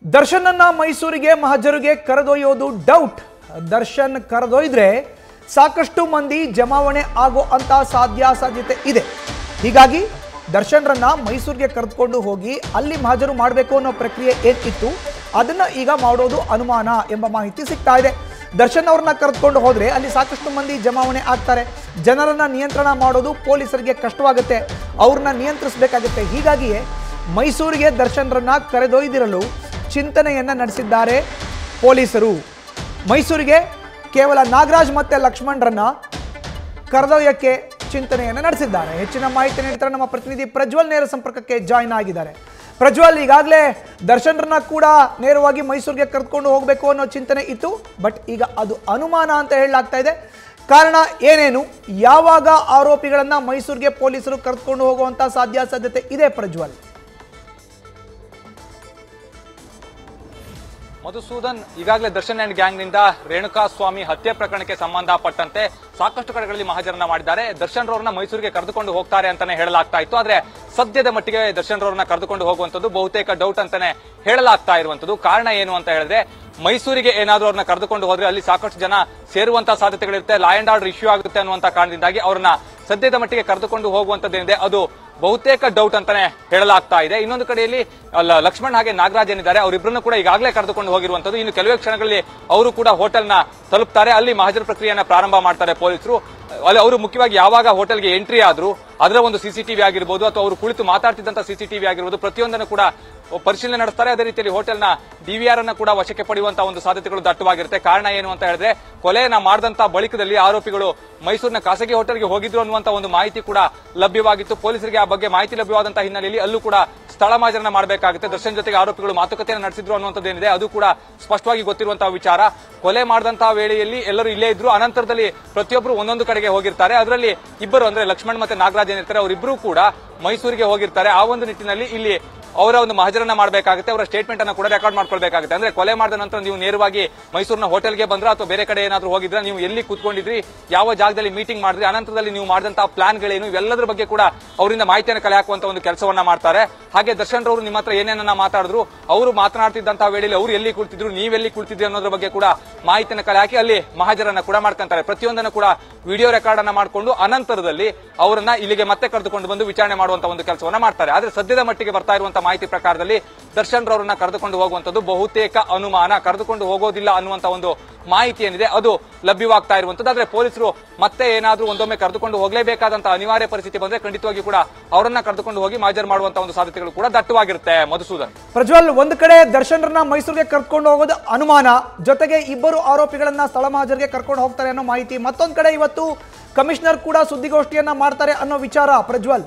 ದರ್ಶನನ್ನ ಮೈಸೂರಿಗೆ ಮಹಜರಿಗೆ ಕರೆದೊಯ್ಯೋದು ಡೌಟ್ ದರ್ಶನ್ ಕರೆದೊಯ್ದ್ರೆ ಸಾಕಷ್ಟು ಮಂದಿ ಜಮಾವಣೆ ಆಗೋ ಅಂತ ಸಾಧ್ಯಾಸಾಧ್ಯತೆ ಇದೆ ಹೀಗಾಗಿ ದರ್ಶನ್ರನ್ನ ಮೈಸೂರಿಗೆ ಕರೆದುಕೊಂಡು ಹೋಗಿ ಅಲ್ಲಿ ಮಹಜರು ಮಾಡಬೇಕು ಅನ್ನೋ ಪ್ರಕ್ರಿಯೆ ಏನಿತ್ತು ಅದನ್ನ ಈಗ ಮಾಡೋದು ಅನುಮಾನ ಎಂಬ ಮಾಹಿತಿ ಸಿಗ್ತಾ ಇದೆ ದರ್ಶನ್ ಅವ್ರನ್ನ ಕರೆದುಕೊಂಡು ಹೋದ್ರೆ ಅಲ್ಲಿ ಸಾಕಷ್ಟು ಮಂದಿ ಜಮಾವಣೆ ಆಗ್ತಾರೆ ಜನರನ್ನ ನಿಯಂತ್ರಣ ಮಾಡೋದು ಪೊಲೀಸರಿಗೆ ಕಷ್ಟವಾಗುತ್ತೆ ಅವ್ರನ್ನ ನಿಯಂತ್ರಿಸಬೇಕಾಗುತ್ತೆ ಹೀಗಾಗಿಯೇ ಮೈಸೂರಿಗೆ ದರ್ಶನ್ರನ್ನ ಕರೆದೊಯ್ದಿರಲು ಚಿಂತನೆಯನ್ನ ನಡೆಸಿದ್ದಾರೆ ಪೊಲೀಸರು ಮೈಸೂರಿಗೆ ಕೇವಲ ನಾಗರಾಜ್ ಮತ್ತೆ ಲಕ್ಷ್ಮಣರನ್ನ ಕರೆದೊಯ್ಯಕ್ಕೆ ಚಿಂತನೆಯನ್ನು ನಡೆಸಿದ್ದಾರೆ ಹೆಚ್ಚಿನ ಮಾಹಿತಿ ನೀಡ್ತಾರೆ ನಮ್ಮ ಪ್ರತಿನಿಧಿ ಪ್ರಜ್ವಲ್ ನೇರ ಸಂಪರ್ಕಕ್ಕೆ ಜಾಯ್ನ್ ಆಗಿದ್ದಾರೆ ಪ್ರಜ್ವಲ್ ಈಗಾಗಲೇ ದರ್ಶನ್ರನ್ನ ಕೂಡ ನೇರವಾಗಿ ಮೈಸೂರಿಗೆ ಕರೆದುಕೊಂಡು ಹೋಗಬೇಕು ಅನ್ನೋ ಚಿಂತನೆ ಇತ್ತು ಬಟ್ ಈಗ ಅದು ಅನುಮಾನ ಅಂತ ಹೇಳಲಾಗ್ತಾ ಇದೆ ಕಾರಣ ಏನೇನು ಯಾವಾಗ ಆರೋಪಿಗಳನ್ನ ಮೈಸೂರಿಗೆ ಪೊಲೀಸರು ಕರೆದುಕೊಂಡು ಹೋಗುವಂತ ಸಾಧ್ಯಾಸಾಧ್ಯತೆ ಇದೆ ಪ್ರಜ್ವಲ್ ಮಧುಸೂದನ್ ಈಗಾಗಲೇ ದರ್ಶನ್ ಅಂಡ್ ಗ್ಯಾಂಗ್ ನಿಂದ ರೇಣುಕಾ ಸ್ವಾಮಿ ಹತ್ಯೆ ಪ್ರಕರಣಕ್ಕೆ ಸಂಬಂಧಪಟ್ಟಂತೆ ಸಾಕಷ್ಟು ಕಡೆಗಳಲ್ಲಿ ಮಹಾಜರನ್ನ ಮಾಡಿದ್ದಾರೆ ದರ್ಶನ್ ರವರನ್ನ ಮೈಸೂರಿಗೆ ಕರೆದುಕೊಂಡು ಹೋಗ್ತಾರೆ ಅಂತಾನೆ ಹೇಳಲಾಗ್ತಾ ಇತ್ತು ಆದ್ರೆ ಸದ್ಯದ ಮಟ್ಟಿಗೆ ದರ್ಶನ್ ರವರನ್ನ ಕರೆದುಕೊಂಡು ಹೋಗುವಂತದ್ದು ಬಹುತೇಕ ಡೌಟ್ ಅಂತಾನೆ ಹೇಳಲಾಗ್ತಾ ಇರುವಂತದ್ದು ಕಾರಣ ಏನು ಅಂತ ಹೇಳಿದ್ರೆ ಮೈಸೂರಿಗೆ ಏನಾದ್ರೂ ಅವ್ರನ್ನ ಕರೆದುಕೊಂಡು ಹೋದ್ರೆ ಅಲ್ಲಿ ಸಾಕಷ್ಟು ಜನ ಸೇರುವಂತ ಸಾಧ್ಯತೆಗಳಿರುತ್ತೆ ಲಾ ಅಂಡ್ ಆರ್ಡರ್ ಇಶ್ಯೂ ಆಗುತ್ತೆ ಅನ್ನುವಂತ ಕಾರಣದಿಂದಾಗಿ ಅವ್ರನ್ನ ಸದ್ಯದ ಮಟ್ಟಿಗೆ ಕರೆದುಕೊಂಡು ಹೋಗುವಂತದ್ದೇನಿದೆ ಅದು ಬಹುತೇಕ ಡೌಟ್ ಅಂತಾನೆ ಹೇಳಲಾಗ್ತಾ ಇದೆ ಇನ್ನೊಂದು ಕಡೆಯಲ್ಲಿ ಅಲ್ಲ, ಲಕ್ಷ್ಮಣ್ ಹಾಗೆ ನಾಗರಾಜ್ ಏನಿದ್ದಾರೆ ಅವರಿಬ್ಬರನ್ನು ಕೂಡ ಈಗಾಗಲೇ ಕರೆದುಕೊಂಡು ಹೋಗಿರುವಂತದ್ದು ಇನ್ನು ಕೆಲವೇ ಕ್ಷಣಗಳಲ್ಲಿ ಅವರು ಕೂಡ ಹೋಟೆಲ್ನ ತಲುಪ್ತಾರೆ ಅಲ್ಲಿ ಮಹಾಜರ್ ಪ್ರಕ್ರಿಯೆಯನ್ನ ಪ್ರಾರಂಭ ಮಾಡ್ತಾರೆ ಪೊಲೀಸರು ಅಲ್ಲಿ ಅವರು ಮುಖ್ಯವಾಗಿ ಯಾವಾಗ ಹೋಟೆಲ್ಗೆ ಎಂಟ್ರಿ ಆದ್ರು ಅದರ ಒಂದು ಸಿಸಿಟಿವಿ ಆಗಿರ್ಬೋದು ಅಥವಾ ಅವರು ಕುಳಿತು ಮಾತಾಡ್ತಿದ್ದಂತ ಸಿಸಿಟಿವಿ ಆಗಿರ್ಬೋದು ಪ್ರತಿಯೊಂದನ್ನು ಕೂಡ ಪರಿಶೀಲನೆ ನಡೆಸ್ತಾರೆ ಅದೇ ರೀತಿಯಲ್ಲಿ ಹೋಟೆಲ್ನ ಡಿವಿಆರ್ ಅನ್ನ ಕೂಡ ವಶಕ್ಕೆ ಪಡೆಯುವಂತಹ ಒಂದು ಸಾಧ್ಯತೆಗಳು ದಟ್ಟವಾಗಿರುತ್ತೆ ಕಾರಣ ಏನು ಅಂತ ಹೇಳಿದ್ರೆ ಕೊಲೆಯನ್ನ ಮಾಡಿದಂತ ಬಳಿಕದಲ್ಲಿ ಆರೋಪಿಗಳು ಮೈಸೂರಿನ ಖಾಸಗಿ ಹೋಟೆಲ್ಗೆ ಹೋಗಿದ್ರು ಅನ್ನುವಂತ ಒಂದು ಮಾಹಿತಿ ಕೂಡ ಲಭ್ಯವಾಗಿತ್ತು ಪೊಲೀಸರಿಗೆ ಆ ಬಗ್ಗೆ ಮಾಹಿತಿ ಲಭ್ಯವಾದಂತಹ ಹಿನ್ನೆಲೆಯಲ್ಲಿ ಅಲ್ಲೂ ಕೂಡ ಸ್ಥಳ ಮಾಜರಣ ಮಾಡಬೇಕಾಗುತ್ತೆ ದರ್ಶನ್ ಜೊತೆಗೆ ಆರೋಪಿಗಳು ಮಾತುಕತೆಯನ್ನು ನಡೆಸಿದ್ರು ಅನ್ನುವಂಥದ್ದು ಏನಿದೆ ಅದು ಕೂಡ ಸ್ಪಷ್ಟವಾಗಿ ಗೊತ್ತಿರುವಂತಹ ವಿಚಾರ ಕೊಲೆ ಮಾಡಿದಂತಹ ವೇಳೆಯಲ್ಲಿ ಎಲ್ಲರೂ ಇಲ್ಲೇ ಇದ್ರು ಅನಂತರದಲ್ಲಿ ಪ್ರತಿಯೊಬ್ಬರು ಒಂದೊಂದು ಕಡೆಗೆ ಹೋಗಿರ್ತಾರೆ ಅದರಲ್ಲಿ ಇಬ್ಬರು ಅಂದ್ರೆ ಲಕ್ಷ್ಮಣ್ ಮತ್ತೆ ನಾಗರಾಜ್ ಏನಿರ್ತಾರೆ ಅವರಿಬ್ಬರು ಕೂಡ ಮೈಸೂರಿಗೆ ಹೋಗಿರ್ತಾರೆ ಆ ಒಂದು ನಿಟ್ಟಿನಲ್ಲಿ ಇಲ್ಲಿ ಅವರ ಒಂದು ಮಹಜರನ್ನ ಮಾಡಬೇಕಾಗುತ್ತೆ ಅವರ ಸ್ಟೇಟ್ಮೆಂಟ್ ಅನ್ನ ಕೂಡ ರೆಕಾರ್ಡ್ ಮಾಡ್ಕೊಳ್ಬೇಕಾಗುತ್ತೆ ಅಂದ್ರೆ ಕೊಲೆ ಮಾಡಿದ ನಂತರ ನೀವು ನೇರವಾಗಿ ಮೈಸೂರಿನ ಹೋಟೆಲ್ಗೆ ಬಂದ್ರ ಅಥವಾ ಬೇರೆ ಕಡೆ ಏನಾದ್ರೂ ಹೋಗಿದ್ರೆ ನೀವು ಎಲ್ಲಿ ಕೂತ್ಕೊಂಡಿದ್ರಿ ಯಾವ ಜಾಗದಲ್ಲಿ ಮೀಟಿಂಗ್ ಮಾಡಿದ್ರಿ ಅನಂತರದಲ್ಲಿ ನೀವು ಮಾಡಿದಂತಹ ಪ್ಲಾನ್ಗಳೇನು ಇವೆಲ್ಲದರ ಬಗ್ಗೆ ಕೂಡ ಅವರಿಂದ ಮಾಹಿತಿಯನ್ನು ಕಲೆ ಹಾಕುವಂತ ಒಂದು ಕೆಲಸವನ್ನ ಮಾಡ್ತಾರೆ ಹಾಗೆ ದರ್ಶನ್ ರವರು ನಿಮ್ಮ ಹತ್ರ ಏನೇನನ್ನ ಮಾತಾಡಿದ್ರು ಅವರು ಮಾತನಾಡ್ತಿದ್ದಂತಹ ವೇಳೆಯಲ್ಲಿ ಅವರು ಎಲ್ಲಿ ಕುಳಿತಿದ್ರು ನೀವೆಲ್ಲಿ ಕುಳಿತಿದ್ರಿ ಅನ್ನೋದ್ರ ಬಗ್ಗೆ ಕೂಡ ಮಾಹಿತಿಯನ್ನು ಕಲೆ ಹಾಕಿ ಅಲ್ಲಿ ಮಹಾಜರನ್ನ ಕೂಡ ಮಾಡ್ಕೊಂತಾರೆ ಪ್ರತಿಯೊಂದನ್ನು ಕೂಡ ವಿಡಿಯೋ ರೆಕಾರ್ಡ್ ಅನ್ನ ಮಾಡಿಕೊಂಡು ಅನಂತರದಲ್ಲಿ ಅವರನ್ನ ಇಲ್ಲಿಗೆ ಮತ್ತೆ ಕರೆದುಕೊಂಡು ಬಂದು ವಿಚಾರಣೆ ಮಾಡುವಂತ ಒಂದು ಕೆಲಸವನ್ನ ಮಾಡ್ತಾರೆ ಆದ್ರೆ ಸದ್ಯದ ಮಟ್ಟಿಗೆ ಬರ್ತಾ ಇರುವಂತಹ ಮಾಹಿತಿ ಪ್ರಕಾರದಲ್ಲಿ ದರ್ಶನ್ ರವರನ್ನ ಕರೆದುಕೊಂಡು ಹೋಗುವಂತದ್ದು ಬಹುತೇಕ ಅನುಮಾನ ಕರೆದುಕೊಂಡು ಹೋಗೋದಿಲ್ಲ ಅನ್ನುವಂತ ಒಂದು ಮಾಹಿತಿ ಏನಿದೆ ಅದು ಲಭ್ಯವಾಗ್ತಾ ಇರುವಂತದ್ದು ಆದ್ರೆ ಪೊಲೀಸರು ಮತ್ತೆ ಏನಾದ್ರೂ ಒಂದೊಮ್ಮೆ ಕರೆದುಕೊಂಡು ಹೋಗಲೇಬೇಕಾದಂತಹ ಅನಿವಾರ್ಯ ಪರಿಸ್ಥಿತಿ ಬಂದ್ರೆ ಖಂಡಿತವಾಗಿ ಕೂಡ ಅವರನ್ನ ಕರೆದುಕೊಂಡು ಹೋಗಿ ಮಾಜರ್ ಮಾಡುವಂತ ಒಂದು ಸಾಧ್ಯತೆಗಳು ಕೂಡ ದಟ್ಟವಾಗಿರುತ್ತೆ ಮಧುಸೂದನ್ ಪ್ರಜ್ವಲ್ ಒಂದು ಕಡೆ ದರ್ಶನ್ರನ್ನ ಮೈಸೂರಿಗೆ ಕರ್ಕೊಂಡು ಹೋಗೋದು ಅನುಮಾನ ಜೊತೆಗೆ ಇಬ್ಬರು ಆರೋಪಿಗಳನ್ನ ಸ್ಥಳ ಮಹಾಜರಿಗೆ ಕರ್ಕೊಂಡು ಹೋಗ್ತಾರೆ ಅನ್ನೋ ಮಾಹಿತಿ ಮತ್ತೊಂದು ಕಡೆ ಇವತ್ತು ಕಮಿಷನರ್ ಕೂಡ ಸುದ್ದಿಗೋಷ್ಠಿಯನ್ನ ಮಾಡ್ತಾರೆ ಅನ್ನೋ ವಿಚಾರ ಪ್ರಜ್ವಲ್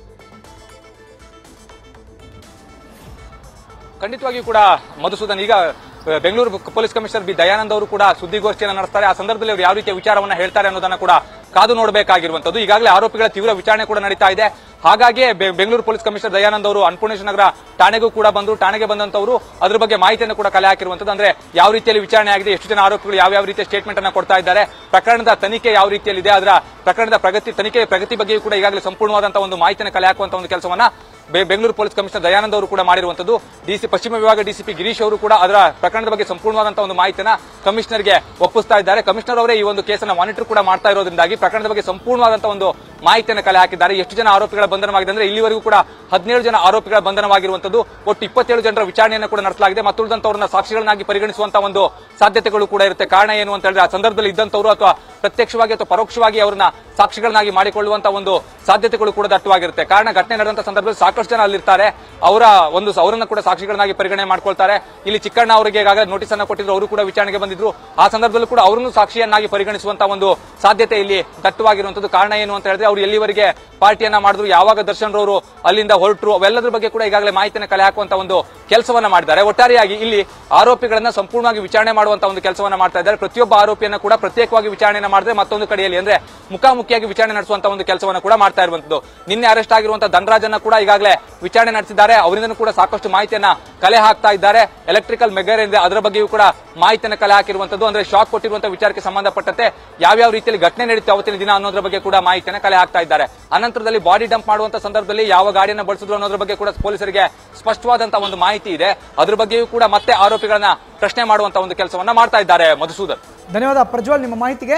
ಖಂಡಿತವಾಗಿಯೂ ಕೂಡ ಮಧುಸೂದನ್ ಈಗ ಅಹ್, Bengaluru police commissioner B Dayanand ಅವರು ಕೂಡ ಸುದ್ದಿಗೋಷ್ಠಿಯನ್ನು ನಡೆಸ್ತಾರೆ ಆ ಸಂದರ್ಭದಲ್ಲಿ ಅವರು ಯಾವ ರೀತಿಯ ವಿಚಾರವನ್ನ ಹೇಳ್ತಾರೆ ಅನ್ನೋದನ್ನ ಕೂಡ ಕಾದು ನೋಡಬೇಕಾಗಿರುವಂತದ್ದು ಈಗಾಗಲೇ ಆರೋಪಿಗಳ ತೀವ್ರ ವಿಚಾರಣೆ ಕೂಡ ನಡೀತಾ ಇದೆ ಹಾಗಾಗಿ ಬೆ- ಬೆಂಗಳೂರು ಪೊಲೀಸ್ ಕಮಿಷನರ್ ದಯಾನಂದ್ ಅವರು ಅನ್ಪೂರ್ಣೇಶ್ವರ ನಗರ ಠಾಣೆಗೂ ಕೂಡ ಬಂದರು ಠಾಣೆಗೆ ಬಂದಂತವರು ಅದ್ರ ಬಗ್ಗೆ ಮಾಹಿತಿಯನ್ನು ಕೂಡ ಕಲೆ ಹಾಕಿರುವಂತದ್ದು ಅಂದ್ರೆ ಯಾವ ರೀತಿಯಲ್ಲಿ ವಿಚಾರಣೆ ಆಗಿದೆ ಎಷ್ಟು ಜನ ಆರೋಪಿಗಳು ಯಾವ ಯಾವ ರೀತಿಯ ಸ್ಟೇಟ್ಮೆಂಟ್ ಅನ್ನ ಕೊಡ್ತಾ ಇದ್ದಾರೆ ಪ್ರಕರಣದ ತನಿಖೆ ಯಾವ ರೀತಿಯಲ್ಲಿದೆ ಅದರ ಪ್ರಕರಣದ ಪ್ರಗತಿ ತನಿಖೆ ಪ್ರಗತಿ ಬಗ್ಗೆಯೂ ಕೂಡ ಈಗಾಗಲೇ ಸಂಪೂರ್ಣವಾದಂತಹ ಒಂದು ಮಾಹಿತಿಯನ್ನು ಕಲೆ ಹಾಕುವಂತ ಒಂದು ಕೆಲಸವನ್ನ ಬೆ- ಬೆಂಗಳೂರು ಪೊಲೀಸ್ ಕಮಿಷನರ್ ದಯಾನಂದ್ ಅವರು ಕೂಡ ಮಾಡಿರುವಂತದ್ದು ಡಿಸಿ ಪಶ್ಚಿಮ ವಿಭಾಗ ಡಿಸಿಪಿ ಗಿರೀಶ್ ಅವರು ಕೂಡ ಅದರ ಪ್ರಕರಣದ ಬಗ್ಗೆ ಸಂಪೂರ್ಣವಾದಂತಹ ಒಂದು ಮಾಹಿತಿಯನ್ನ ಕಮಿಷನರ್ಗೆ ಒಪ್ಪಿಸ್ತಾ ಇದ್ದಾರೆ ಕಮಿಷನರ್ ಅವರೇ ಈ ಒಂದು ಕೇಸನ್ನ ಮಾನಿಟರ್ ಕೂಡ ಮಾಡ್ತಾ ಇರೋದ್ರಿಂದಾಗಿ ಪ್ರಕರಣದ ಬಗ್ಗೆ ಸಂಪೂರ್ಣವಾದಂತಹ ಒಂದು ಮಾಹಿತಿಯನ್ನು ಕಲೆ ಹಾಕಿದ್ದಾರೆ ಎಷ್ಟು ಜನ ಆರೋಪಿಗಳ ಬಂಧನವಾಗಿದೆ ಅಂದ್ರೆ ಇಲ್ಲಿವರೆಗೂ ಕೂಡ ಹದಿನೇಳು ಜನ ಆರೋಪಿಗಳ ಬಂಧನವಾಗಿರುವಂತದ್ದು ಒಟ್ಟು ಇಪ್ಪತ್ತೇಳು ಜನರ ವಿಚಾರಣೆಯನ್ನು ಕೂಡ ನಡೆಸಲಾಗಿದೆ ಮತ್ತುಳಿದಂತವರನ್ನ ಸಾಕ್ಷಿಗಳನ್ನಾಗಿ ಪರಿಗಣಿಸುವಂತಹ ಒಂದು ಸಾಧ್ಯತೆಗಳು ಕೂಡ ಇರುತ್ತೆ ಕಾರಣ ಏನು ಅಂತ ಹೇಳಿದ್ರೆ ಆ ಸಂದರ್ಭದಲ್ಲಿ ಇದ್ದಂತವರು ಅಥವಾ ಪ್ರತ್ಯಕ್ಷವಾಗಿ ಅಥವಾ ಪರೋಕ್ಷವಾಗಿ ಅವರನ್ನ ಸಾಕ್ಷಿಗಳನ್ನಾಗಿ ಮಾಡಿಕೊಳ್ಳುವಂತಹ ಒಂದು ಸಾಧ್ಯತೆಗಳು ಕೂಡ ದಟ್ಟವಾಗಿರುತ್ತೆ ಕಾರಣ ಘಟನೆ ನಡೆದಂತ ಸಂದರ್ಭದಲ್ಲಿ ಸಾಕಷ್ಟು ಜನ ಅಲ್ಲಿರ್ತಾರೆ ಅವರ ಒಂದು ಅವರನ್ನ ಕೂಡ ಸಾಕ್ಷಿಗಳನ್ನಾಗಿ ಪರಿಗಣನೆ ಮಾಡ್ಕೊಳ್ತಾರೆ ಇಲ್ಲಿ ಚಿಕ್ಕಣ್ಣ ಅವರಿಗೆ ಈಗಾಗಲೇ ನೋಟಿಸ್ ಅನ್ನ ಕೊಟ್ಟಿದ್ರು ಅವರು ಕೂಡ ವಿಚಾರಣೆಗೆ ಬಂದಿದ್ರು ಆ ಸಂದರ್ಭದಲ್ಲೂ ಕೂಡ ಅವರನ್ನು ಸಾಕ್ಷಿಯನ್ನಾಗಿ ಪರಿಗಣಿಸುವಂತಹ ಒಂದು ಸಾಧ್ಯತೆ ಇಲ್ಲಿ ದಟ್ಟವಾಗಿರುವಂತದ್ದು ಕಾರಣ ಏನು ಅಂತ ಹೇಳಿದ್ರೆ ಅವರು ಎಲ್ಲಿವರೆಗೆ ಪಾರ್ಟಿಯನ್ನ ಮಾಡಿದ್ರು ಯಾವಾಗ ದರ್ಶನ್ ರವರು ಅಲ್ಲಿಂದ ಹೊರಟರು ಅವೆಲ್ಲದ್ರ ಬಗ್ಗೆ ಕೂಡ ಈಗಾಗಲೇ ಮಾಹಿತಿಯನ್ನು ಕಲೆ ಹಾಕುವಂತ ಒಂದು ಕೆಲಸವನ್ನ ಮಾಡಿದ್ದಾರೆ ಒಟ್ಟಾರೆಯಾಗಿ ಇಲ್ಲಿ ಆರೋಪಿಗಳನ್ನ ಸಂಪೂರ್ಣವಾಗಿ ವಿಚಾರಣೆ ಮಾಡುವಂತ ಒಂದು ಕೆಲಸವನ್ನ ಮಾಡ್ತಾ ಇದ್ದಾರೆ ಪ್ರತಿಯೊಬ್ಬ ಆರೋಪಿಯನ್ನ ಕೂಡ ಪ್ರತ್ಯೇಕವಾಗಿ ವಿಚಾರಣೆಯನ್ನ ಮಾಡಿದ್ರೆ ಮತ್ತೊಂದು ಕಡೆಯಲ್ಲಿ ಅಂದ್ರೆ ಮುಖಾಮುಖಿಯಾಗಿ ವಿಚಾರಣೆ ನಡೆಸುವಂತ ಒಂದು ಕೆಲಸವನ್ನ ಕೂಡ ಮಾಡ್ತಾ ಇರುವಂತದ್ದು ನಿನ್ನೆ ಅರೆಸ್ಟ್ ಆಗಿರುವಂತಹ ಧನರಾಜನ್ನ ಕೂಡ ಈಗಾಗಲೇ ವಿಚಾರಣೆ ನಡೆಸಿದ್ದಾರೆ ಅವರಿಂದನೂ ಕೂಡ ಸಾಕಷ್ಟು ಮಾಹಿತಿಯನ್ನ ಕಲೆ ಹಾಕ್ತಾ ಇದ್ದಾರೆ ಎಲೆಕ್ಟ್ರಿಕಲ್ ಮೆಗರ್ ಏನಿದೆ ಅದರ ಬಗ್ಗೆಯೂ ಕೂಡ ಮಾಹಿತಿಯನ್ನು ಕಲೆ ಹಾಕಿರುವಂತದ್ದು ಅಂದ್ರೆ ಶಾಕ್ ಕೊಟ್ಟಿರುವಂತಹ ವಿಚಾರಕ್ಕೆ ಸಂಬಂಧಪಟ್ಟಂತೆ ಯಾವ್ಯಾವ ರೀತಿಯಲ್ಲಿ ಘಟನೆ ನಡೀತು ಅವತ್ತಿನ ದಿನ ಅನ್ನೋದ್ರ ಬಗ್ಗೆ ಕೂಡ ಮಾಹಿತಿಯನ್ನು ಕಲೆ ಆಗ್ತಾ ಇದ್ದಾರೆ ಅನಂತರದಲ್ಲಿ ಬಾಡಿ ಡಂಪ್ ಮಾಡುವಂತ ಸಂದರ್ಭದಲ್ಲಿ ಯಾವ ಗಾಡಿಯನ್ನ ಬಳಸಿದ್ರು ಅನ್ನೋದ್ರ ಬಗ್ಗೆ ಕೂಡ ಪೊಲೀಸರಿಗೆ ಸ್ಪಷ್ಟವಾದಂತಹ ಒಂದು ಮಾಹಿತಿ ಇದೆ ಅದ್ರ ಬಗ್ಗೆಯೂ ಕೂಡ ಮತ್ತೆ ಆರೋಪಿಗಳನ್ನ ಪ್ರಶ್ನೆ ಮಾಡುವಂತ ಒಂದು ಕೆಲಸವನ್ನ ಮಾಡ್ತಾ ಇದ್ದಾರೆ ಮಧುಸೂದನ್ ಧನ್ಯವಾದ ಪ್ರಜ್ವಲ್ ನಿಮ್ಮ ಮಾಹಿತಿಗೆ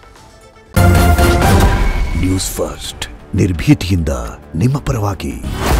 ನ್ಯೂಸ್ ಫಸ್ಟ್ ನಿರ್ಭೀತಿಯಿಂದ ನಿಮ್ಮ ಪರವಾಗಿ